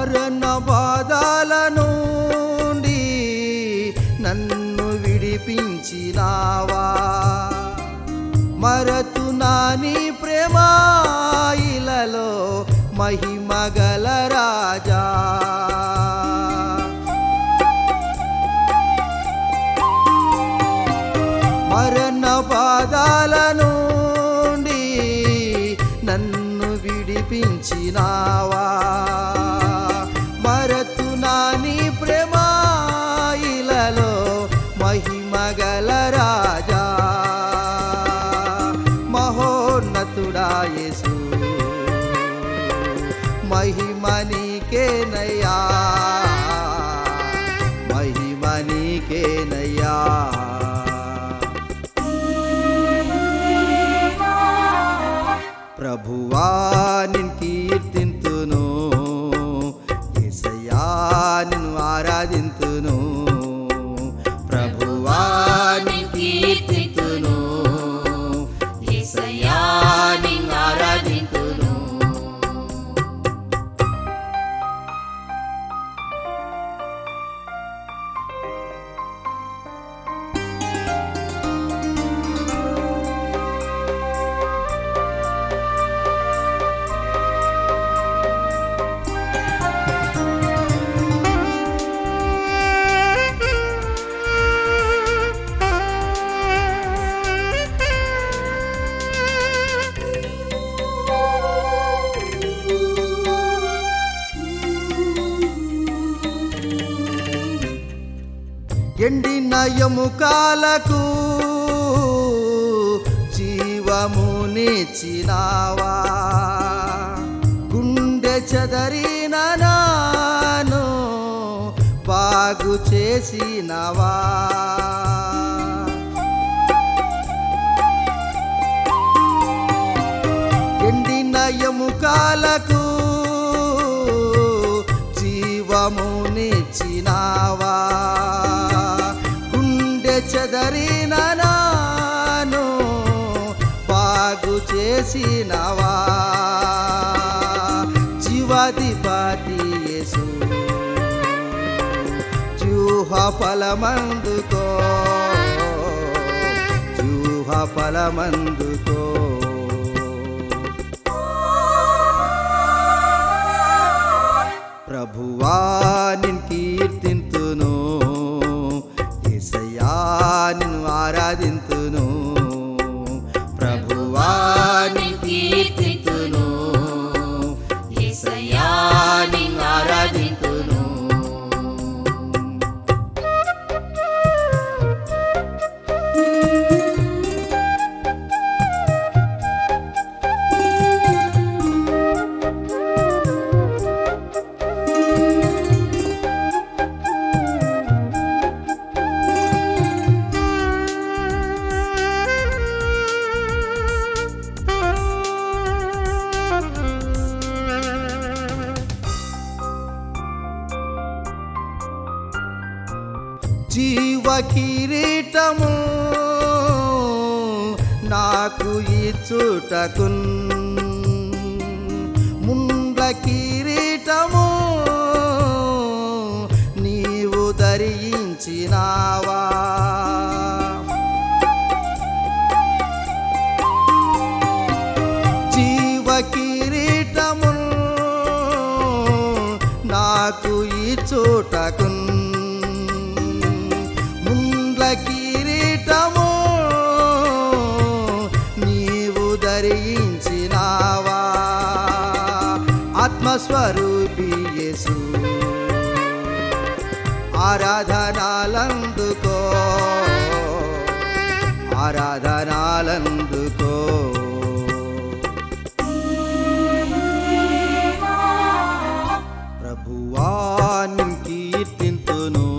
మరణ బాధల నుండి నన్ను విడిపించినావా మరతు నాని ప్రేమ ఇలలో మహిమగల రాజా మరణ బాధల నుండి నన్ను విడిపించినావా మరతు నాని ప్రేమ ఇలలో మహిమగల రాజా మహోన్నతుడా యేసు మహిమ నీకేనయ్యా మహిమ నీకేనయ్యా ప్రభువా నిన్ కీర్తింతును యేసయ్యా నిన్ను ఆరాధింతును ప్రభువా నిన్ కీర్తింతును యేసయ్యా నిన్ను ఆరాధింతును ఎండిన ఎముకాలకు జీవమునిచ్చినావా గుండె చెదరిన నాను బాగు చేసినవా ఎండిన ఎముకాలకు జీవమునిచ్చినావా గుండె చెదరిన నాను బాగు చేసినవా జీవాధిపతి యేసు జూహ ఫలమందుకో జూహ ఫలమందుకో ప్రభువా నిన్ కీర్తింతును యేసయ్యా నిన్ను ఆరాధింతును ప్రభువా నిన్ కీర్తింతును యేసయ్యా నిన్ను ఆరాధింతును జీవ కిరీటము నాకు ఇచ్చుటకున్ ముండ్ల కిరీటము నీవు ధరించినావా జీవ కిరీటము నాకు ఇచ్చుటకున్ ముండ్ల కిరీటము నీవు ధరించినావా ఆత్మస్వరూపి యేసు ఆరాధనాలందుకో ఆరాధనాలందుకో ప్రభువా నిన్ కీర్తింతును